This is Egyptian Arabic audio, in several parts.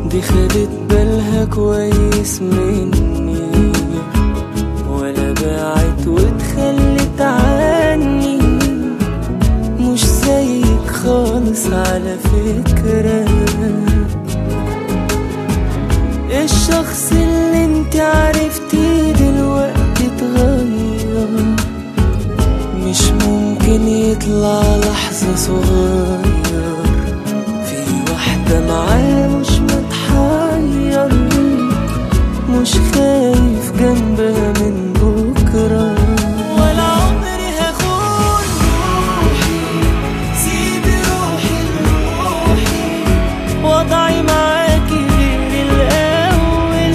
دي خدت بالها كويس مني ولا باعت واتخلت عني مش زيك خالص على فكرة الشخص اللي انت عرفتيه دلوقتي اتغير مش ممكن يطلع لحظة صغير في واحدة معاه مش متحير مش خايف جنبها من بكرة ولا عمري هخون روحي سيبي روحي لروحي وضعي معاكي غير الأول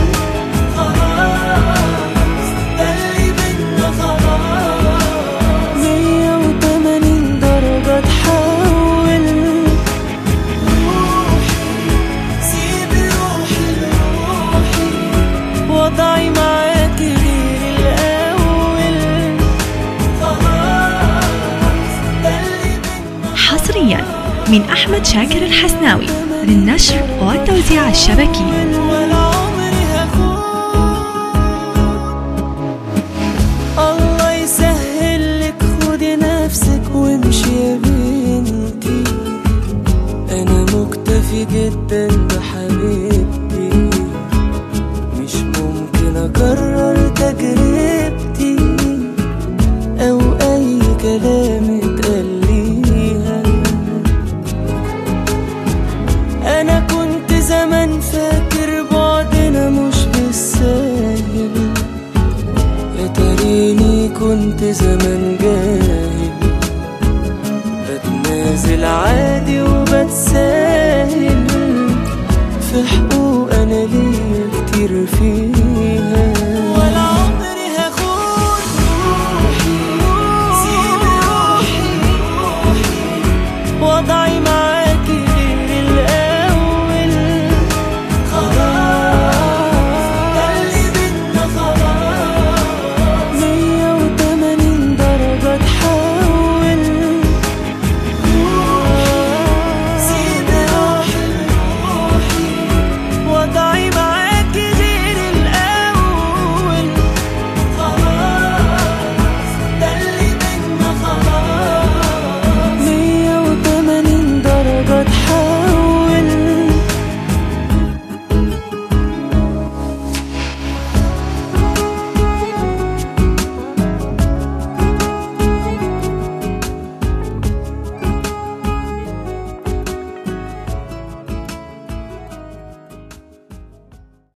خلاص ده اللي بينا خلاص مية وتمانين درجة تحول روحي سيبي روحي لروحي وضعي معاكي غير الأول خلاص ده اللي بينا حصريا من أحمد شاكر الحسناوي للنشر والتوزيع الشبكي ولا عمري هخون الله يسهل لك خدي نفسك وامشي يا بنتي انا مكتفي جدا بحبيبتي مش ممكن اكرر تجربتي او اي كلام اتقال ليها انا كنت زمان فاكر بعدنا مش بالساهل اتاريني كنت زمان جاهل بتنازل عادي وبتساهل في حقوق انا ليا كتير فيها